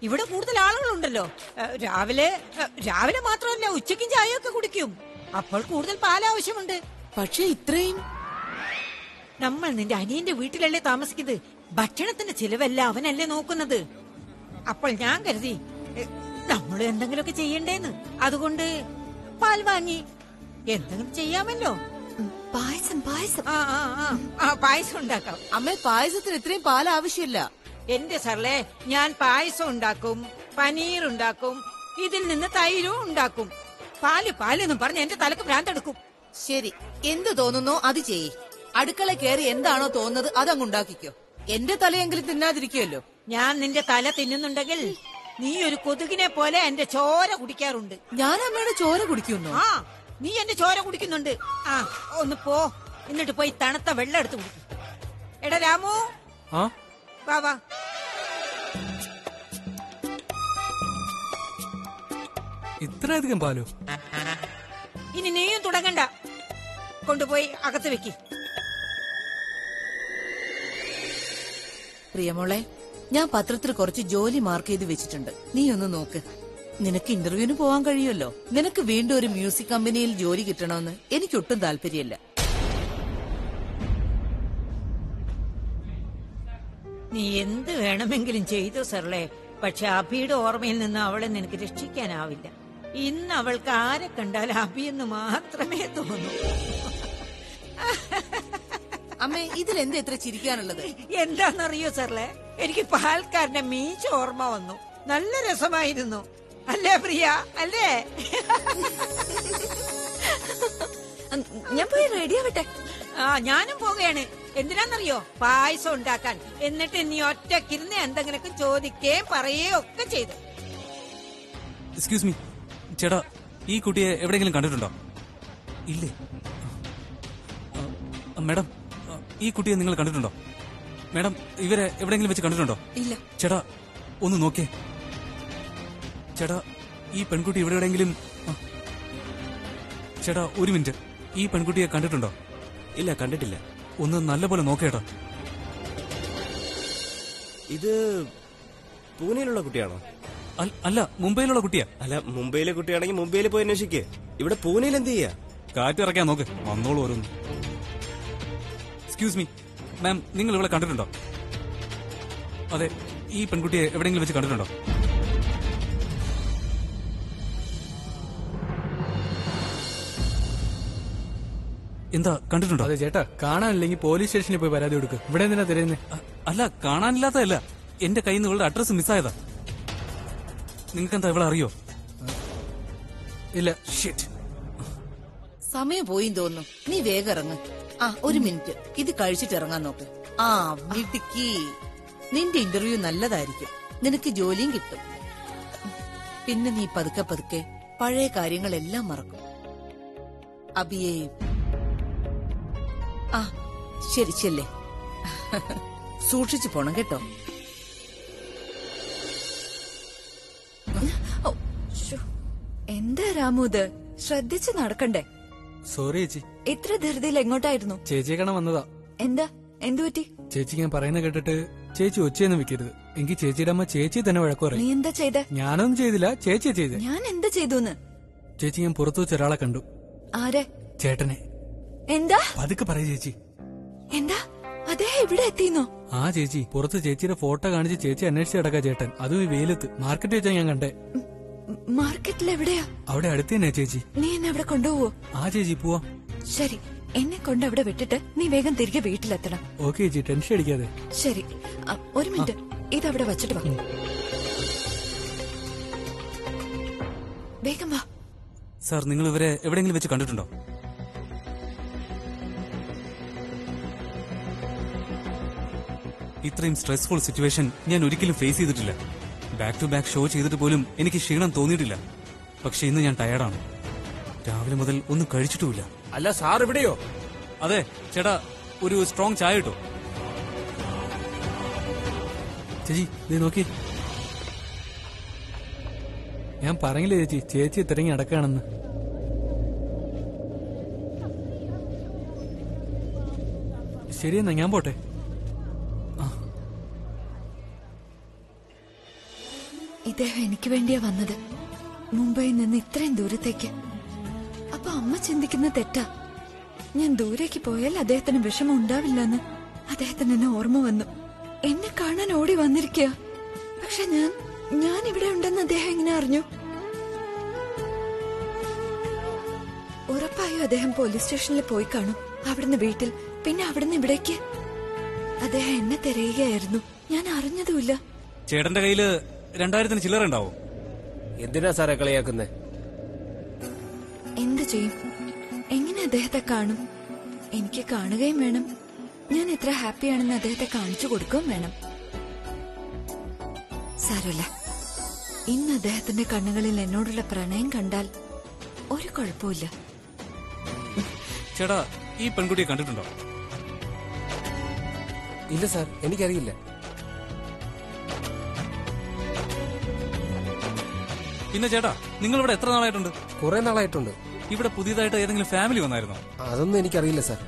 ഇവിടെ കൂടുതൽ ആളുകളുണ്ടല്ലോ ഏ, രാവിലെ ഏ, രാവിലെ മാത്രമല്ല ഉച്ചയ്ക്കും ചായയൊക്കെ കുടിക്കും അപ്പോൾ കൂടുതൽ പാൽ ആവശ്യമുണ്ട് പക്ഷെ ഇത്രയും നമ്മൾ നിന്റെ അനിയന്റെ വീട്ടിലല്ലേ താമസിക്കുന്നത് ഭക്ഷണത്തിന്റെ ചിലവല്ല അവനല്ലേ നോക്കുന്നത് അപ്പോൾ ഞാൻ കരുതി നമ്മൾ എന്തെങ്കിലുമൊക്കെ ചെയ്യണ്ടേന്ന് അതുകൊണ്ട് പാൽ വാങ്ങി എന്തെങ്കിലും ചെയ്യാമല്ലോ ഉം, പായസം പായസം ആ ആ ആ ആ പായസം ഉണ്ടാക്കാം അമ്മേ പായസത്തിന് ഇത്രയും പാൽ ആവശ്യമില്ല എന്റെ സർലേ ഞാൻ പായസം ഉണ്ടാക്കും പനീർ ഉണ്ടാക്കും ഇതിൽ നിന്ന് തൈരും ഉണ്ടാക്കും പാല് പാലെന്നും പറഞ്ഞ് എന്റെ തലക്ക് ഭ്രാന്തെടുക്കും ശരി എന്ത് തോന്നുന്നോ അത് ചെയ്യ് അടുക്കള കയറി എന്താണോ തോന്നുന്നത് അതങ്ങ് ഉണ്ടാക്കിക്കോ എന്റെ തലയെങ്കിലും തിന്നാതിരിക്കുമല്ലോ ഞാൻ നിന്റെ തല തിന്നുന്നുണ്ടെങ്കിൽ നീ ഒരു കൊതുകിനെ പോലെ എന്റെ ചോര കുടിക്കാറുണ്ട് ഞാൻ അമ്മയുടെ ചോര കുടിക്കുന്നു ആ നീ എന്റെ ചോര കുടിക്കുന്നുണ്ട് ആ ഒന്ന് പോ എന്നിട്ട് പോയി തണുത്ത വെള്ളം എടുത്ത് കുടിക്കും എടാ രാമു ആ വാ വാ ഇത്രയധികം പാലോ ഇനി നീയും തുടങ്ങണ്ട കൊണ്ടുപോയി അകത്ത് വെക്ക് പ്രിയമോളെ ഞാൻ പത്രത്തിൽ കുറച്ച് ജോലി മാർക്ക് ചെയ്ത് വെച്ചിട്ടുണ്ട് നീ ഒന്ന് നോക്ക് നിനക്ക് ഇന്റർവ്യൂവിന് പോവാൻ കഴിയുമല്ലോ നിനക്ക് വീണ്ടും ഒരു മ്യൂസിക് കമ്പനിയിൽ ജോലി കിട്ടണമെന്ന് എനിക്കൊട്ടും താല്പര്യമില്ല നീ എന്ത് വേണമെങ്കിലും ചെയ്തു സർലേ പക്ഷെ അഭിയുടെ ഓർമ്മയിൽ നിന്ന് അവളെ നിനക്ക് രക്ഷിക്കാനാവില്ല ഇന്ന് അവൾക്ക് ആരെ കണ്ടാൽ അഭിയെന്ന് മാത്രമേ തോന്നൂ അമ്മേ ഇതിൽ എന്താ ഇത്ര ചിരിക്കാനുള്ളത് എന്താണെന്നറിയോ സർലേ എനിക്ക് പാൽക്കാരന്റെ മീച്ച ഓർമ്മ വന്നു നല്ല രസമായിരുന്നു അല്ലേ പ്രിയ അല്ലേ ഉം, ഞാൻ പോയി റെഡി ആവട്ടെ ആ ഞാനും പോവുകയാണ് എന്തിനാന്നറിയോ പായസം ഉണ്ടാക്കാൻ എന്നിട്ട് നീ ഒറ്റക്കിരുന്ന് എന്തെങ്കിലുമൊക്കെ ചോദിക്കുകയും പറയുകയും ഒക്കെ ചെയ്തു എക്സ്ക്യൂസ് മീ ചേട്ടാ ഈ കുട്ടിയെ എവിടെയെങ്കിലും കണ്ടിട്ടുണ്ടോ ഇല്ലേ ആ, മാഡം ആ, ഈ കുട്ടിയെ നിങ്ങൾ കണ്ടിട്ടുണ്ടോ മാഡം ഇവരെ എവിടെയെങ്കിലും വെച്ച് കണ്ടിട്ടുണ്ടോ ഇല്ല ചേട്ടാ ഒന്ന് നോക്കേ ചേട്ടാ ഈ പെൺകുട്ടി ഇവിടെ എവിടെയെങ്കിലും ആ. ചേട്ടാ ഒരു മിനിറ്റ് ഈ പെൺകുട്ടിയെ കണ്ടിട്ടുണ്ടോ ഇല്ല കണ്ടിട്ടില്ല ഒന്ന് നല്ലപോലെ നോക്കേട്ടാ ഇത് പൂനെയിലുള്ള കുട്ടിയാണോ അൽ- അല്ല മുംബൈയിലുള്ള കുട്ടിയാ അല്ല മുംബൈയിലെ കുട്ടിയാണെങ്കിൽ മുംബൈയിൽ പോയി അന്വേഷിക്കേ ഇവിടെ പൂനെയിൽ എന്ത് ചെയ്യാ കാറ്റിറക്കാൻ നോക്ക് വന്നോളൂ ഓരോന്ന് എക്സ്ക്യൂസ് മീ മാം നിങ്ങൾ ഇവിടെ കണ്ടിട്ടുണ്ടോ അതെ ഈ പെൺകുട്ടിയെ എവിടെയെങ്കിലും വെച്ച് കണ്ടിട്ടുണ്ടോ എന്താ കണ്ടിട്ടുണ്ടോ അതെ ചേട്ടാ കാണാനില്ലെങ്കിൽ പോലീസ് സ്റ്റേഷനിൽ പോയി പരാതി കൊടുക്ക് ഇവിടെ എന്തിനാ തിരയുന്നേ അ- അല്ല കാണാനില്ലാത്തതല്ല എന്റെ കയ്യിൽ നിന്ന് ഇവളുടെ അഡ്രസ് മിസ്സായതാ നിങ്ങൾക്ക് എന്താ ഇവളെ അറിയോ ഇല്ല ഷിറ്റ് സമയം പോയിന്ന് തോന്നുന്നു നീ വേഗം ഇറങ്ങ് ആ ഒരു മിനിറ്റ് ഇത് കഴിച്ചിട്ട് ഇറങ്ങാൻ നോക്ക് ആ മിടുക്കി നിന്റെ ഇന്റർവ്യൂ നല്ലതായിരിക്കും നിനക്ക് ജോലിയും കിട്ടും പിന്നെ നീ പതുക്കെ പതുക്കെ പഴയ കാര്യങ്ങളെല്ലാം മറക്കും അബിയെ ആ ശരി ചെല്ലേ സൂക്ഷിച്ചു പോണം കേട്ടോ ഓ, ശ്ശോ. എന്താ രാമു ഇത് ശ്രദ്ധിച്ച് നടക്കണ്ടേ സോറി ചേച്ചി ഇത്ര ധൃതിയിൽ എങ്ങോട്ടായിരുന്നു ചേച്ചിയെ കാണാൻ വന്നതാ എന്താ എന്തു പറ്റി ചേച്ചിക്ക് ഞാൻ പറയുന്ന കേട്ടിട്ട് ചേച്ചി ഒച്ചയൊന്നും വെക്കരുത് എനിക്ക് ചേച്ചിയുടെ അമ്മ ചേച്ചി തന്നെ വഴക്കു നീ പറയും എന്താ ചെയ്തേ ഞാനൊന്നും ചെയ്തില്ല ചേച്ചിയെ ചെയ്തേ ഞാൻ എന്താ ചെയ്തുന്ന് ചേച്ചി ഞാൻ പുറത്തു വെച്ച് ഒരാളെ കണ്ടു ആരെ ചേട്ടനെ എന്താ പതുക്കെ പറയ ചേച്ചി എന്താ അതേ ഇവിടെ എത്തിന്നോ ആ ചേച്ചി പുറത്ത് ചേച്ചിയുടെ ഫോട്ടോ കാണിച്ച് ചേച്ചി അന്വേഷിച്ച് കിടക്കാ ചേട്ടൻ അതും ഈ വെയിലത്ത് മാർക്കറ്റ് വെച്ചാ ഞാൻ കണ്ടേ മാർക്കറ്റിൽ എവിടെയാ അവിടെ അടുത്ത് തന്നെ ചേച്ചി നീ എന്നെ അവിടെ കൊണ്ടുപോവോ ആ ചേച്ചി പോവാ ശരി എന്നെ കൊണ്ട് അവിടെ വിട്ടിട്ട് നീ വേഗം തിരികെ വീട്ടിലെത്തണം ഓക്കെ ചേച്ചി ടെൻഷൻ അടിക്കാതെ ശരി അ, ഒരു മിനിറ്റ് ഇതവിടെ വച്ചിട്ട് വാ വേഗം വാ സാർ നിങ്ങൾ ഇവരെ എവിടെയെങ്കിലും വെച്ച് കണ്ടിട്ടുണ്ടോ ഇത്രയും സ്ട്രെസ്ഫുൾ സിറ്റുവേഷൻ ഞാൻ ഒരിക്കലും ഫേസ് ചെയ്തിട്ടില്ല ബാക്ക് ടു ബാക്ക് ഷോ ചെയ്തിട്ട് പോലും എനിക്ക് ക്ഷീണം തോന്നിയിട്ടില്ല പക്ഷെ ഇന്ന് ഞാൻ ടയർഡാണ് രാവിലെ മുതൽ ഒന്നും കഴിച്ചിട്ടുമില്ല അല്ല സാർ എവിടെയോ അതെ ചേട്ടാ ഒരു സ്ട്രോങ് ചായ കിട്ടോ ചേച്ചി നീ നോക്കി ഞാൻ പറഞ്ഞില്ലേ ചേച്ചി ചേച്ചി തിരങ്ങി അടക്കാണെന്ന് ശരിയെന്നാ ഞാൻ പോട്ടെ ആ. ഇദ്ദേഹം എനിക്ക് വേണ്ടിയാ വന്നത് മുംബൈയിൽ നിന്ന് ഇത്രയും ദൂരത്തേക്ക് അപ്പൊ അമ്മ ചിന്തിക്കുന്ന തെറ്റാ ഞാൻ ദൂരേക്ക് പോയാൽ അദ്ദേഹത്തിന് വിഷമം ഉണ്ടാവില്ലെന്ന് അദ്ദേഹത്തിന് എന്നെ ഓർമ്മ വന്നു എന്നെ കാണാൻ ഓടി വന്നിരിക്കുക പക്ഷെ ഞാൻ ഞാൻ ഇവിടെ ഉണ്ടെന്ന് അദ്ദേഹം എങ്ങനെ അറിഞ്ഞു ഉറപ്പായും അദ്ദേഹം പോലീസ് സ്റ്റേഷനിൽ പോയി കാണും അവിടുന്ന് വീട്ടിൽ പിന്നെ അവിടുന്ന് ഇവിടേക്ക് അദ്ദേഹം എന്നെ തിരയുകയായിരുന്നു ഞാൻ അറിഞ്ഞതുമില്ല ചേട്ടന്റെ കയ്യില് രണ്ടായിരത്തിന് ചില്ലറ ഉണ്ടാവോ എന്തിനാ സാറേ കളിയാക്കുന്നേ എന്ത് ചെയ്യും എങ്ങനെ അദ്ദേഹത്തെ കാണും എനിക്ക് കാണുകയും വേണം ഞാൻ എത്ര ഹാപ്പിയാണെന്ന് അദ്ദേഹത്തെ കാണിച്ചു കൊടുക്കുകയും വേണം സാരമില്ല ഇന്ന് അദ്ദേഹത്തിന്റെ കണ്ണുകളിൽ എന്നോടുള്ള പ്രണയം കണ്ടാൽ ഒരു കുഴപ്പമില്ല ചേട്ടാ ഈ പെൺകുട്ടിയെ കണ്ടിട്ടുണ്ടോ ഇല്ല സാർ എനിക്കറിയില്ല പിന്നെ ചേട്ടാ നിങ്ങൾ ഇവിടെ എത്ര നാളായിട്ടുണ്ട് കുറെ നാളായിട്ടുണ്ട് ഇവിടെ പുതിയതായിട്ട് ഏതെങ്കിലും ഫാമിലി വന്നായിരുന്നോ അതൊന്നും എനിക്കറിയില്ല സാർ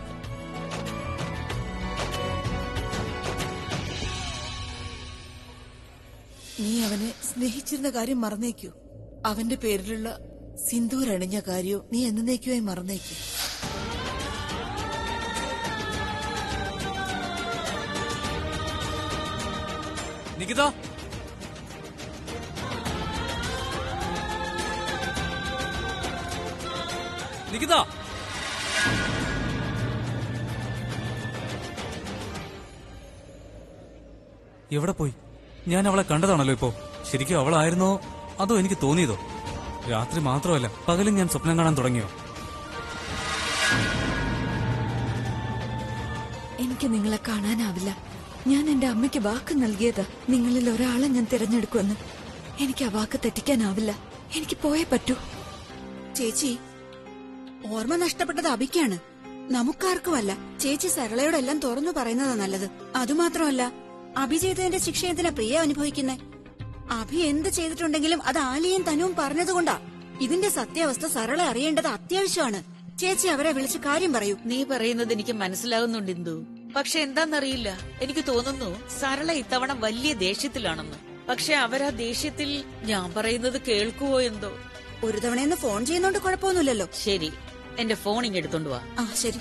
നീ അവനെ സ്നേഹിച്ചിരുന്ന കാര്യം മറന്നേക്കൂ അവന്റെ പേരിലുള്ള സിന്ദൂരണിഞ്ഞ കാര്യവും നീ എന്നേക്കുമായി മറന്നേക്കൂ നികിത നികിത എവിടെ പോയി ഞാൻ അവളെ കണ്ടതാണല്ലോ ഇപ്പോ ശരിക്കും അവളായിരുന്നോ അതോ എനിക്ക് തോന്നിയതോ രാത്രി മാത്രമല്ല പകലും ഞാൻ സ്വപ്നം കാണാൻ തുടങ്ങിയോ എനിക്ക് നിങ്ങളെ കാണാനാവില്ല ഞാൻ എന്റെ അമ്മയ്ക്ക് വാക്ക് നൽകിയതാ നിങ്ങളിൽ ഒരാളെ ഞാൻ തിരഞ്ഞെടുക്കുമെന്ന് എനിക്ക് ആ വാക്ക് തെറ്റിക്കാനാവില്ല എനിക്ക് പോയേ പറ്റൂ ചേച്ചി ഓർമ്മ നഷ്ടപ്പെട്ടത് അഭിക്കാണ് നമുക്കാർക്കുമല്ല ചേച്ചി സരളയോടെല്ലാം തുറന്നു പറയുന്നതാ നല്ലത് അതുമാത്രമല്ല അഭി ചെയ്തതിന്റെ ശിക്ഷ എന്തിനാ പ്രിയ അനുഭവിക്കുന്നേ അഭി എന്ത് ചെയ്തിട്ടുണ്ടെങ്കിലും അത് ആലിയും തനുവും പറഞ്ഞതുകൊണ്ടാ ഇതിന്റെ സത്യാവസ്ഥ സരള അറിയേണ്ടത് അത്യാവശ്യമാണ് ചേച്ചി അവരെ വിളിച്ച് കാര്യം പറയൂ നീ പറയുന്നത് എനിക്ക് മനസ്സിലാകുന്നുണ്ട് ഇന്ദു പക്ഷെ എന്താന്നറിയില്ല എനിക്ക് തോന്നുന്നു സരള ഇത്തവണ വലിയ ദേഷ്യത്തിലാണെന്ന് പക്ഷെ അവരാ ദേഷ്യത്തിൽ ഞാൻ പറയുന്നത് കേൾക്കുവോ എന്തോ ഒരു തവണയെന്ന് ഫോൺ ചെയ്യുന്നോണ്ട് കുഴപ്പമൊന്നുമില്ലല്ലോ ശരി എന്റെ ഫോൺ ഇങ്ങ് എടുത്തോണ്ട് വാ ആ ശരി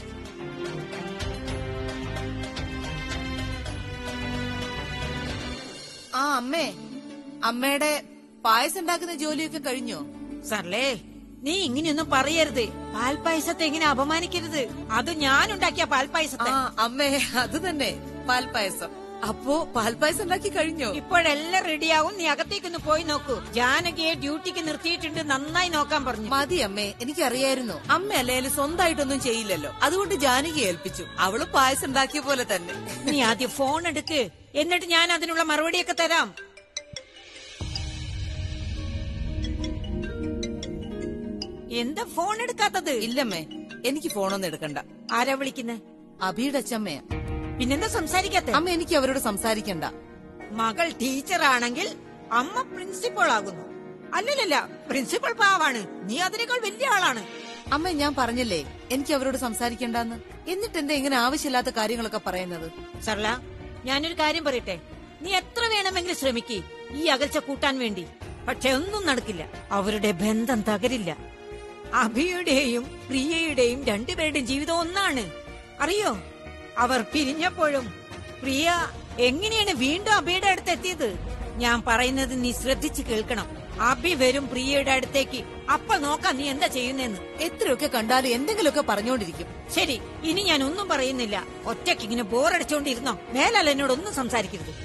ആ അമ്മേ അമ്മയുടെ പായസം ഉണ്ടാക്കുന്ന ജോലിയൊക്കെ കഴിഞ്ഞോ സർലേ നീ ഇങ്ങനെയൊന്നും പറയരുത് പാൽപ്പായസത്തെ ഇങ്ങനെ അപമാനിക്കരുത് അത് ഞാൻ ഉണ്ടാക്കിയ ആ പാൽപ്പായസത്തെ അമ്മേ അത് തന്നെ പാൽപ്പായസം അപ്പോ പാൽപ്പായസം ഉണ്ടാക്കി കഴിഞ്ഞോ ഇപ്പോഴെല്ലാം റെഡിയാവും നീ അകത്തേക്കൊന്ന് പോയി നോക്കൂ ജാനകിയെ ഡ്യൂട്ടിക്ക് നിർത്തിയിട്ടുണ്ട് നന്നായി നോക്കാൻ പറഞ്ഞു മതി അമ്മേ എനിക്കറിയായിരുന്നു അമ്മ അല്ലേലും സ്വന്തമായിട്ടൊന്നും ചെയ്യില്ലല്ലോ അതുകൊണ്ട് ജാനകി ഏൽപ്പിച്ചു അവള് പായസം ഉണ്ടാക്കിയ പോലെ തന്നെ നീ ആദ്യം ഫോൺ എടുക്ക് എന്നിട്ട് ഞാൻ അതിനുള്ള മറുപടിയൊക്കെ തരാം എന്താ ഫോൺ എടുക്കാത്തത് ഇല്ലമ്മേ എനിക്ക് ഫോണൊന്നും എടുക്കണ്ട ആരാ വിളിക്കുന്നേ അഭിയുടെ അച്ഛമ്മയാ പിന്നെന്താ സംസാരിക്കാത്ത അമ്മ എനിക്ക് അവരോട് സംസാരിക്കണ്ട മകൾ ടീച്ചറാണെങ്കിൽ അമ്മ പ്രിൻസിപ്പൾ ആകുന്നു അല്ലല്ലല്ല പ്രിൻസിപ്പൾ പാവാണ് നീ അതിനേക്കാൾ വലിയ ആളാണ് അമ്മ ഞാൻ പറഞ്ഞല്ലേ എനിക്ക് അവരോട് സംസാരിക്കണ്ടെന്ന് എന്നിട്ട് എന്താ ഇങ്ങനെ ആവശ്യമില്ലാത്ത കാര്യങ്ങളൊക്കെ പറയുന്നത് സർല ഞാനൊരു കാര്യം പറയട്ടെ നീ എത്ര വേണമെങ്കിലും ശ്രമിക്ക് ഈ അകൽച്ച കൂട്ടാൻ വേണ്ടി പക്ഷെ ഒന്നും നടക്കില്ല അവരുടെ ബന്ധം തകരില്ല അഭിയുടെയും പ്രിയയുടെയും രണ്ടുപേരുടെയും ജീവിതം ഒന്നാണ് അറിയോ അവർ പിരിഞ്ഞപ്പോഴും പ്രിയ എങ്ങനെയാണ് വീണ്ടും അഭിയുടെ അടുത്ത് എത്തിയത് ഞാൻ പറയുന്നത് നീ ശ്രദ്ധിച്ച് കേൾക്കണം അഭി വരും പ്രിയയുടെ അടുത്തേക്ക് അപ്പോൾ നോക്കാം നീ എന്താ ചെയ്യുന്നതെന്ന് എത്രയൊക്കെ കണ്ടാലും എന്തെങ്കിലുമൊക്കെ പറഞ്ഞോണ്ടിരിക്കും ശരി ഇനി ഞാൻ ഒന്നും പറയുന്നില്ല ഒറ്റയ്ക്ക് ഇങ്ങനെ ബോറടിച്ചോണ്ടിരുന്നോ മേലാൽ എന്നോട് ഒന്നും സംസാരിക്കരുത്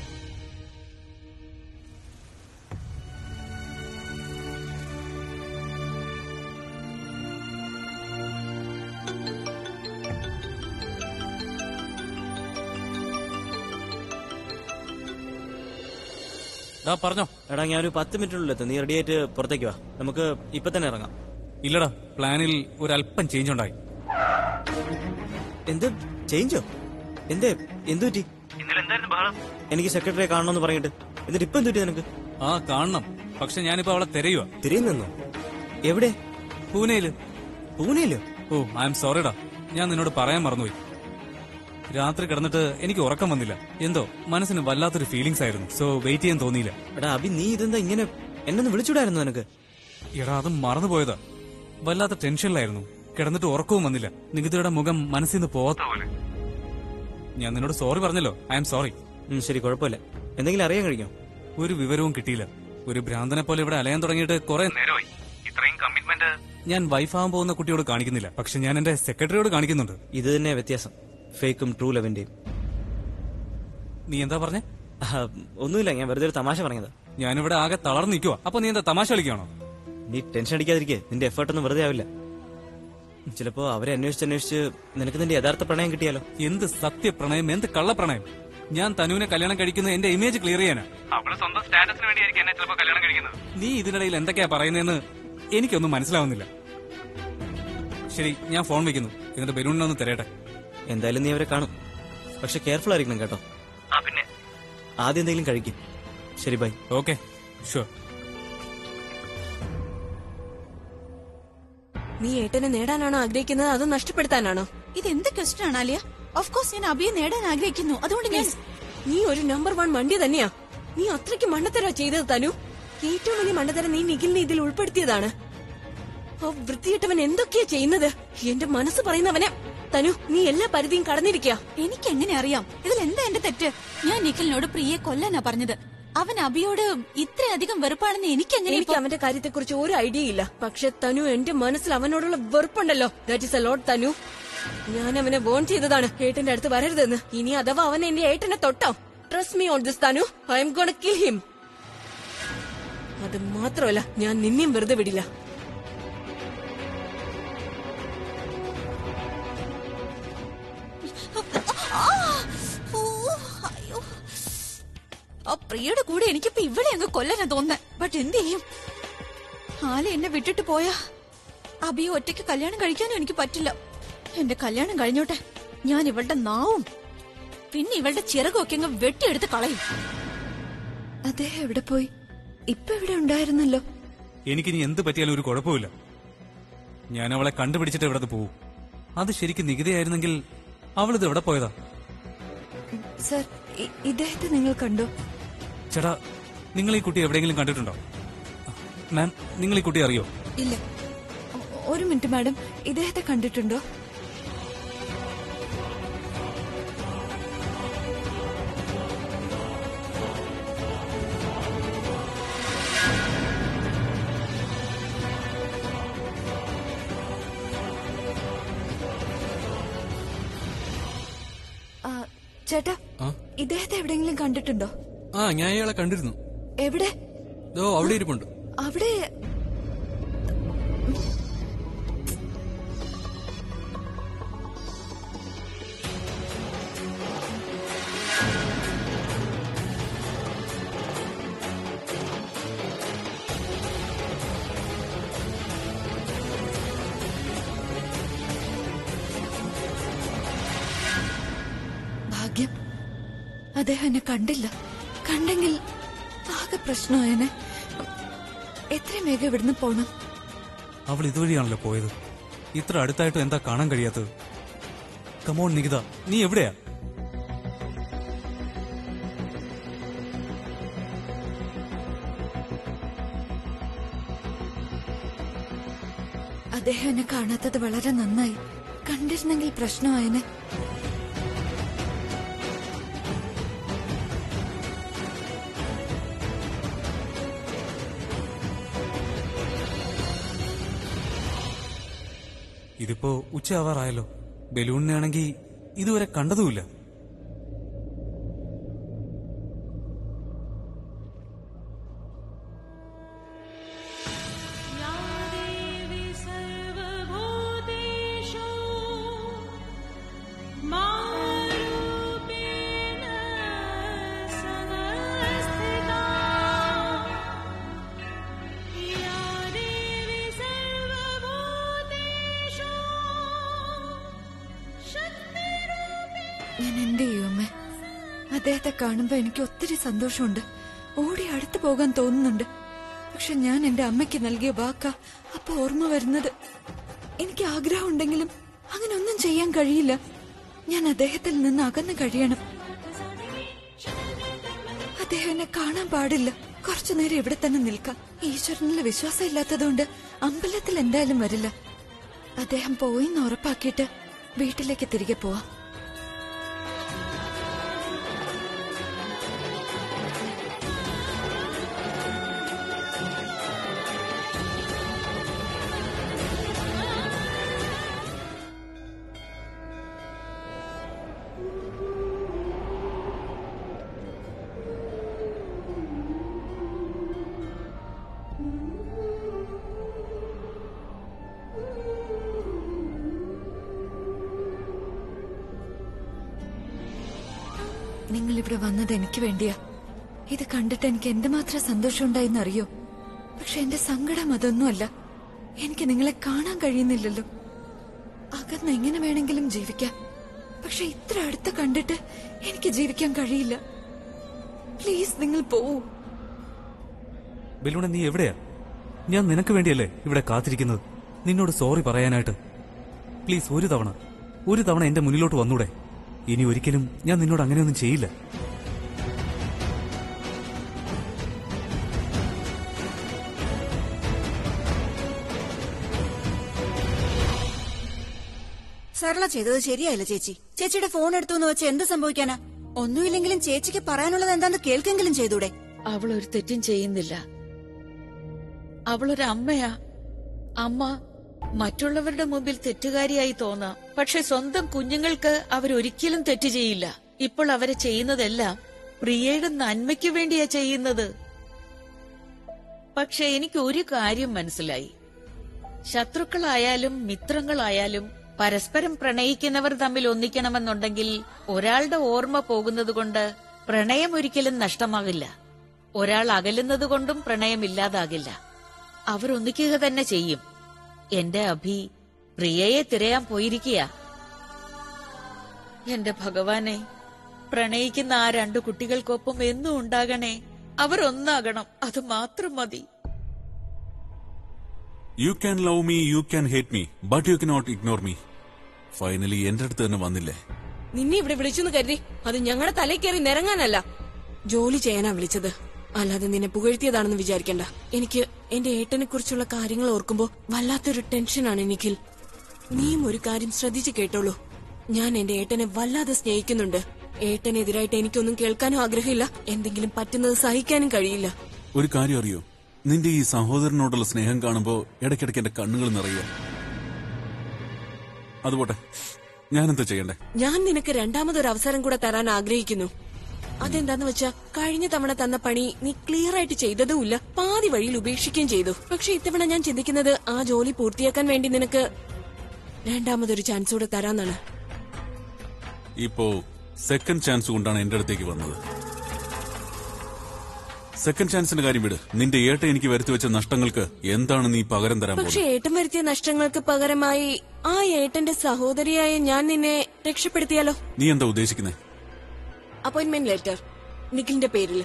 ഡാ പറഞ്ഞോ എടാ ഞാൻ ഒരു പത്ത് മിനിറ്റിനുള്ളിൽ എത്തും നീ റെഡി ആയിട്ട് പുറത്തേക്ക് വാ നമുക്ക് ഇപ്പൊ തന്നെ ഇറങ്ങാം ഇല്ലടാ പ്ലാനിൽ ഒരല്പം ചേഞ്ച് ഉണ്ടായി എന്ത് ചേഞ്ചോ എന്തേ എന്തു പറ്റി എനിക്ക് സെക്രട്ടറിയെ കാണണമെന്ന് പറഞ്ഞിട്ട് എന്നിട്ട് ഇപ്പൊ എന്തു പറ്റി നിനക്ക് ആ കാണണം പക്ഷെ ഞാനിപ്പോ അവളെ തിരയുക തിരിയുന്നോ എവിടെ പൂനെയില് പൂനെയിലോ ഓ ഐ എം സോറിടാ ഞാൻ നിന്നോട് പറയാൻ മറന്നുപോയി രാത്രി കിടന്നിട്ട് എനിക്ക് ഉറക്കം വന്നില്ല എന്തോ മനസ്സിന് വല്ലാത്തൊരു ഫീലിങ്സ് ആയിരുന്നു സോ വെയിറ്റ് ചെയ്യാൻ തോന്നിയില്ല എടാ അഭി നീ ഇതെന്താ ഇങ്ങനെ എന്നെ ഒന്ന് വിളിച്ചൂടായിരുന്നു നിനക്ക് എടാ അത് മറന്നുപോയതാ വല്ലാത്ത ടെൻഷനിലായിരുന്നു കിടന്നിട്ട് ഉറക്കവും വന്നില്ല നികിതയുടെ മുഖം മനസ്സിൽ നിന്ന് പോവാത്ത പോലെ ഞാൻ നിന്നോട് സോറി പറഞ്ഞല്ലോ ഐ എം സോറി ഉം, ശരി കുഴപ്പമില്ല എന്തെങ്കിലും അറിയാൻ കഴിഞ്ഞോ ഒരു വിവരവും കിട്ടിയില്ല ഒരു ഭ്രാന്തനെ പോലെ ഇവിടെ അലയാൻ തുടങ്ങിയിട്ട് കുറെ നേരമായി ഇത്രയും കമ്മിറ്റ്മെന്റ് ഞാൻ വൈഫാകാൻ പോകുന്ന കുട്ടിയോട് കാണിക്കുന്നില്ല പക്ഷെ ഞാൻ എന്റെ സെക്രട്ടറിയോട് കാണിക്കുന്നുണ്ട് ഇത് തന്നെ വ്യത്യാസം ഫേക്കും ട്രൂ ലെവന്റെയും നീ എന്താ പറഞ്ഞേ ആഹ്, ഒന്നുമില്ല ഞാൻ വെറുതെ ഒരു തമാശ പറഞ്ഞതാ ഞാനിവിടെ ആകെ തളർന്നു നിൽക്കുക അപ്പൊ നീ എന്താ തമാശ കളിക്കുകയാണോ നീ ടെൻഷൻ അടിക്കാതിരിക്കേ നിന്റെ എഫേർട്ട് ഒന്നും വെറുതെ ആവില്ല ചിലപ്പോ അവരെ അന്വേഷിച്ച് അന്വേഷിച്ച് നിനക്ക് നിന്റെ യഥാർത്ഥ പ്രണയം കിട്ടിയാലോ എന്ത് സത്യപ്രണയം എന്ത് കള്ളപ്രണയം ഞാൻ തനുവിനെ കല്യാണം കഴിക്കുന്ന എന്റെ ഇമേജ് ക്ലിയർ ചെയ്യാനാ അവള് സ്വന്തം സ്റ്റാറ്റസിന് വേണ്ടിയായിരിക്കും എന്നെ ചിലപ്പോ കല്യാണം കഴിക്കുന്നത് നീ ഇതിനിടയിൽ എന്തൊക്കെയാ പറയുന്നതെന്ന് എനിക്കൊന്നും മനസ്സിലാവുന്നില്ല ശരി ഞാൻ ഫോൺ വെക്കുന്നു എന്നിട്ട് ബലൂണിനൊന്ന് തരട്ടെ എന്തായാലും നീ അവരെ കാണും പക്ഷെ കെയർഫുൾ ആയിരിക്കണം കേട്ടോ പിന്നെ ആദ്യം എന്തെങ്കിലും കഴിക്കും ശരി ബൈ ഓക്കെ ഷുവർ നീ ഏട്ടനെ നേടാനാണോ ആഗ്രഹിക്കുന്നത് അതോ നഷ്ടപ്പെടുത്താനാണോ ഇത് എന്ത് ക്വസ്റ്റൻ ആണ് ആലിയ ഓഫ് കോഴ്സ് ഞാൻ അഭിയെ നേടാൻ ആഗ്രഹിക്കുന്നു അതുകൊണ്ട് ഞാൻ നീ ഒരു നമ്പർ വൺ മണ്ടി തന്നെയാ നീ അത്രയ്ക്ക് മണ്ണത്തരാ ചെയ്തത് തനു ഏറ്റവും വലിയ മണ്ണത്തരം നീ നിഖിലിനെ ഇതിൽ ഉൾപ്പെടുത്തിയതാണ് ഓ വൃത്തിയിട്ടവൻ എന്തൊക്കെയാ ചെയ്യുന്നത് എന്റെ മനസ്സ് പറയുന്നവനെ തനു നീ എല്ലാ പരിധിയും കടന്നിരിക്കുക എനിക്ക് എങ്ങനെ അറിയാം ഇതിൽ എന്താ എന്റെ തെറ്റ് ഞാൻ നിഖിലിനോട് പ്രിയെ കൊല്ലാനാ പറഞ്ഞത് അവൻ അഭിയോട് ഇത്രയധികം വെറുപ്പാണെന്ന് എനിക്ക് എങ്ങനെ എനിക്ക് അവന്റെ കാര്യത്തെക്കുറിച്ച് ഒരു ഐഡിയ ഇല്ല പക്ഷെ തനു എന്റെ മനസ്സിൽ അവനോടുള്ള വെറുപ്പുണ്ടല്ലോ that is a lot Thanu ഞാൻ അവനെ വോൺ ചെയ്തതാണ് ഏട്ടന്റെ അടുത്ത് വരരുതെന്ന് ഇനി അഥവാ അവൻ എന്റെ ഏട്ടനെ തൊട്ടോ trust me on this Thanu I'm gonna kill him അത് മാത്രമല്ല ഞാൻ നിന്നെയും വെറുതെ വിടില്ല ഓ, അയ്യോ. ആ പ്രിയയുടെ കൂടെ എനിക്കിപ്പോ ഇവിടെ അങ്ങ് കൊല്ലാനാ തോന്നുന്നത് ബട്ട് എന്ത് ചെയ്യും ആല എന്നെ വിട്ടിട്ട് പോയാ അഭിയെ ഒറ്റയ്ക്ക് കല്യാണം കഴിക്കാനും എനിക്ക് പറ്റില്ല എന്റെ കല്യാണം കഴിഞ്ഞോട്ടെ ഞാൻ ഇവളുടെ നാവും പിന്നെ ഇവളുടെ ചിറകൊക്കെ അങ്ങ് വെട്ടിയെടുത്ത് കളയും അദ്ദേഹം എവിടെ പോയി ഇപ്പൊ ഇവിടെ ഉണ്ടായിരുന്നല്ലോ എനിക്കിനി എന്ത് പറ്റിയാലും ഒരു കുഴപ്പമില്ല ഞാൻ അവളെ കണ്ടുപിടിച്ചിട്ട് ഇവിടെ പോകും അത് ശരിക്കും നികുതിയായിരുന്നെങ്കിൽ അവളിത് എവിടെ പോയതാ സർ ഇ- ഇദ്ദേഹത്തെ നിങ്ങൾ കണ്ടോ ചേട്ടാ നിങ്ങൾ ഈ കുട്ടി എവിടെയെങ്കിലും കണ്ടിട്ടുണ്ടോ മാം നിങ്ങൾ ഈ കുട്ടി അറിയോ ഇല്ല ഒ- ഒരു മിനിറ്റ് മാഡം ഇദ്ദേഹത്തെ കണ്ടിട്ടുണ്ടോ ആ, ചേട്ടാ ആ? ഇദ്ദേഹത്തെ എവിടെയെങ്കിലും കണ്ടിട്ടുണ്ടോ ആ ഞാൻ ഇയാളെ കണ്ടിരുന്നു എവിടെ ദോ അവിടെ ഇരിപ്പുണ്ട് അവിടെ ഭാഗ്യം അദ്ദേഹം എന്നെ കണ്ടില്ല കണ്ടെങ്കിൽ ആകെ പ്രശ്നമായനെ എത്രയും വേഗം ഇവിടുന്ന് പോണം അവൾ ഇതുവഴിയാണല്ലോ പോയത് ഇത്ര അടുത്തായിട്ടും എന്താ കാണാൻ കഴിയാത്തത് കമോൺ നികിത നീ എവിടെയാ അദ്ദേഹം എന്നെ കാണാത്തത് വളരെ നന്നായി കണ്ടിരുന്നെങ്കിൽ പ്രശ്നമായനെ ഇതിപ്പോ ഉച്ചയാവാറായല്ലോ ബലൂണിനാണെങ്കിൽ ഇതുവരെ കണ്ടതുമില്ല ഞാൻ എന്ത് ചെയ്യും അമ്മേ അദ്ദേഹത്തെ കാണുമ്പോ എനിക്ക് ഒത്തിരി സന്തോഷമുണ്ട് ഓടി അടുത്തു പോകാൻ തോന്നുന്നുണ്ട് പക്ഷെ ഞാൻ എന്റെ അമ്മയ്ക്ക് നൽകിയ വാക്ക അപ്പൊ ഓർമ്മ വരുന്നത് എനിക്ക് ആഗ്രഹം ഉണ്ടെങ്കിലും അങ്ങനെ ഒന്നും ചെയ്യാൻ കഴിയില്ല ഞാൻ അദ്ദേഹത്തിൽ നിന്ന് അകന്നു കഴിയണം അദ്ദേഹം എന്നെ കാണാൻ പാടില്ല കുറച്ചു നേരം ഇവിടെ തന്നെ നിൽക്കാം ഈശ്വരനിൽ വിശ്വാസം ഇല്ലാത്തതുകൊണ്ട് അമ്പലത്തിൽ എന്തായാലും വരില്ല അദ്ദേഹം പോയിന്ന് ഉറപ്പാക്കിയിട്ട് വീട്ടിലേക്ക് തിരികെ പോവാം നിങ്ങൾ ഇവിടെ വന്നത് എനിക്ക് വേണ്ടിയാ ഇത് കണ്ടിട്ട് എനിക്ക് എന്തുമാത്രം സന്തോഷം ഉണ്ടായെന്ന് അറിയോ പക്ഷെ എന്റെ സങ്കടം അതൊന്നുമല്ല എനിക്ക് നിങ്ങളെ കാണാൻ കഴിയുന്നില്ലല്ലോ അകന്ന് എങ്ങനെ വേണമെങ്കിലും ജീവിക്കാം പക്ഷെ ഇത്ര അടുത്ത് കണ്ടിട്ട് എനിക്ക് ജീവിക്കാൻ കഴിയില്ല പ്ലീസ് നിങ്ങൾ പോവൂ ബലൂണ നീ എവിടെയാ ഞാൻ നിനക്ക് വേണ്ടിയല്ലേ ഇവിടെ കാത്തിരിക്കുന്നത് നിന്നോട് സോറി പറയാനായിട്ട് പ്ലീസ് ഒരു തവണ ഒരു തവണ എന്റെ മുന്നിലോട്ട് വന്നൂടെ ഇനി ഒരിക്കലും ഞാൻ നിന്നോട് അങ്ങനെയൊന്നും ചെയ്യില്ല സരള ചെയ്തത് ശരിയായില്ല ചേച്ചി ചേച്ചിയുടെ ഫോൺ എടുത്തു എന്ന് വെച്ച് എന്ത് സംഭവിക്കാനാ ഒന്നുമില്ലെങ്കിലും ചേച്ചിക്ക് പറയാനുള്ളത് എന്താന്ന് കേൾക്കെങ്കിലും ചെയ്തൂടെ അവൾ ഒരു തെറ്റും ചെയ്യുന്നില്ല അവളൊരു അമ്മയാ അമ്മ മറ്റുള്ളവരുടെ മുമ്പിൽ തെറ്റുകാരിയായി തോന്നാം പക്ഷെ സ്വന്തം കുഞ്ഞുങ്ങൾക്ക് അവരൊരിക്കലും തെറ്റ് ചെയ്യില്ല ഇപ്പോൾ അവരെ ചെയ്യുന്നതെല്ലാം പ്രിയയുടെ നന്മയ്ക്ക് വേണ്ടിയാ ചെയ്യുന്നത് പക്ഷെ എനിക്ക് ഒരു കാര്യം മനസ്സിലായി ശത്രുക്കളായാലും മിത്രങ്ങളായാലും പരസ്പരം പ്രണയിക്കുന്നവർ തമ്മിൽ ഒന്നിക്കണമെന്നുണ്ടെങ്കിൽ ഒരാളുടെ ഓർമ്മ പോകുന്നത് കൊണ്ട് പ്രണയം ഒരിക്കലും നഷ്ടമാകില്ല ഒരാൾ അകലുന്നത് കൊണ്ടും പ്രണയം ഇല്ലാതാകില്ല അവർ ഒന്നിക്കുക തന്നെ ചെയ്യും എന്റെ അഭി പ്രിയയെ തിരയാൻ പോയിരിക്കുക എന്റെ ഭഗവാനെ പ്രണയിക്കുന്ന ആ രണ്ടു കുട്ടികൾക്കൊപ്പം എന്നും ഉണ്ടാകണേ അവർ ഒന്നാകണം അത് മാത്രം മതി you can love me you can hate me but you cannot ignore me finally എന്റെ അടുത്ത് തന്നെ വന്നില്ലേ നിന്നെ ഇവിടെ വിളിച്ചെന്ന് കരുതി അത് ഞങ്ങളുടെ തലയിൽ കയറി നിരങ്ങാനല്ല ജോലി ചെയ്യാനാ വിളിച്ചത് അല്ലാതെ നിന്നെ പുകഴ്ത്തിയതാണെന്ന് വിചാരിക്കണ്ട എനിക്ക് എന്റെ ഏട്ടനെ കുറിച്ചുള്ള കാര്യങ്ങൾ ഓർക്കുമ്പോ വല്ലാത്തൊരു ടെൻഷനാണ് നിഖിൽ നീയും ഒരു കാര്യം ശ്രദ്ധിച്ചു കേട്ടോളൂ ഞാൻ എന്റെ ഏട്ടനെ വല്ലാതെ സ്നേഹിക്കുന്നുണ്ട് ഏട്ടനെതിരായിട്ട് എനിക്കൊന്നും കേൾക്കാനും ആഗ്രഹമില്ല എന്തെങ്കിലും പറ്റുന്നത് സഹിക്കാനും കഴിയില്ല ഒരു കാര്യം അറിയോ നിന്റെ ഈ സഹോദരനോടുള്ള സ്നേഹം കാണുമ്പോ ഇടയ്ക്കിടയ്ക്ക് എന്റെ കണ്ണുകൾ നിറയുക അതുപോട്ടെ ഞാനെന്താ ചെയ്യണ്ടേ ഞാൻ നിനക്ക് രണ്ടാമതൊരു അവസരം കൂടെ തരാൻ ആഗ്രഹിക്കുന്നു അതെന്താന്ന് വെച്ചാ കഴിഞ്ഞ തവണ തന്ന പണി നീ ക്ലിയർ ആയിട്ട് ചെയ്തതുമില്ല പാതി വഴിയിൽ ഉപേക്ഷിക്കുകയും ചെയ്തു പക്ഷെ ഇത്തവണ ഞാൻ ചിന്തിക്കുന്നത് ആ ജോലി പൂർത്തിയാക്കാൻ വേണ്ടി നിനക്ക് രണ്ടാമതൊരു ചാൻസ് കൂടെ തരാന്നാണ് ഇപ്പോ സെക്കൻഡ് ചാൻസ് കൊണ്ടാണ് എന്റെ അടുത്തേക്ക് വന്നത് സെക്കൻഡ് ചാൻസിന്റെ കാര്യം വിട് നിന്റെ ഏട്ട എനിക്ക് വരുത്തി വെച്ച നഷ്ടങ്ങൾക്ക് എന്താണ് നീ പകരം തരാൻ പക്ഷെ പോകുന്നത് ഏട്ടൻ വരുത്തിയ നഷ്ടങ്ങൾക്ക് പകരമായി ആ ഏട്ടന്റെ സഹോദരിയായ ഞാൻ നിന്നെ രക്ഷപ്പെടുത്തിയാലോ നീ എന്താ ഉദ്ദേശിക്കുന്നത് അപ്പോയിന്റ്മെന്റ് ലെറ്റർ നിഖിലിന്റെ പേരിൽ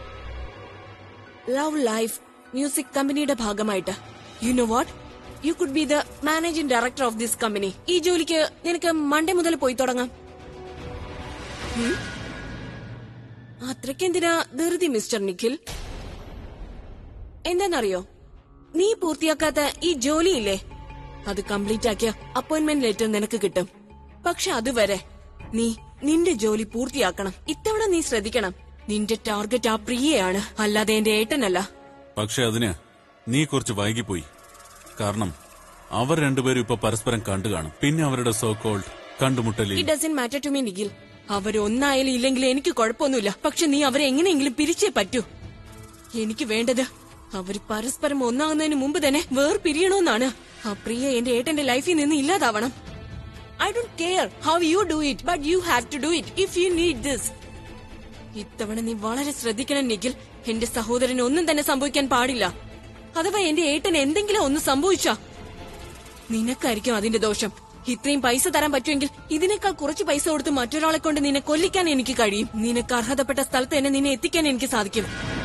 ലവ് ലൈഫ് മ്യൂസിക് കമ്പനിയുടെ ഭാഗമായിട്ട് you know what you could be the managing director of this company ഈ ജോലിക്ക് നിനക്ക് മൺഡേ മുതൽ പോയി തുടങ്ങാം ഉം? അത്രയ്ക്കെന്തിനാ ധൃതി മിസ്റ്റർ നിഖിൽ എന്താണെന്നറിയോ നീ പൂർത്തിയാക്കാത്ത ഈ ജോലിയില്ലേ അത് കംപ്ലീറ്റ് ആക്കിയ അപ്പോയിന്റ്മെന്റ് ലെറ്റർ നിനക്ക് കിട്ടും പക്ഷെ അതുവരെ നീ നിന്റെ ജോലി പൂർത്തിയാക്കണം ഇത്തവണ നീ ശ്രദ്ധിക്കണം നിന്റെ ടാർഗറ്റ് ആ പ്രിയയാണ് അല്ലാതെ എന്റെ ഏട്ടനല്ല പക്ഷെ അതിന് നീ കുറച്ച് വൈകിപ്പോയി കാരണം അവർ രണ്ടുപേരും ഇപ്പൊ പരസ്പരം കണ്ടു കാണും പിന്നെ അവരുടെ സോ കോൾഡ് കണ്ടുമുട്ടലിൽ it doesn't matter to me Nikhil അവരൊന്നായാലും ഇല്ലെങ്കിലും എനിക്ക് കുഴപ്പമൊന്നുമില്ല പക്ഷെ നീ അവരെ എങ്ങനെയെങ്കിലും പിരിച്ചേ പറ്റൂ എനിക്ക് വേണ്ടത് അവർ പരസ്പരം ഒന്നാകുന്നതിന് മുമ്പ് തന്നെ വേർ പിരിയണമെന്നാണ് ആ പ്രിയ എന്റെ ഏട്ടന്റെ ലൈഫിൽ നിന്ന് ഇല്ലാതാവണം I don't care how you do it but you have to do it if you need this ഇത്തവണ നീ വളരെ ശ്രദ്ധിക്കണം നിഖിൽ എന്റെ സഹോദരന് ഒന്നും തന്നെ സംഭവിക്കാൻ പാടില്ല അഥവാ എന്റെ ഏട്ടന് എന്തെങ്കിലും ഒന്ന് സംഭവിച്ചാ നിനക്കായിരിക്കും അതിന്റെ ദോഷം ഇത്രയും പൈസ തരാൻ പറ്റുമെങ്കിൽ ഇതിനേക്കാൾ കുറച്ച് പൈസ കൊടുത്ത് മറ്റൊരാളെ കൊണ്ട് നിന്നെ കൊല്ലിക്കാൻ എനിക്ക് കഴിയും നിനക്ക് അർഹതപ്പെട്ട സ്ഥലത്ത് തന്നെ നിന്നെ എത്തിക്കാൻ എനിക്ക് സാധിക്കും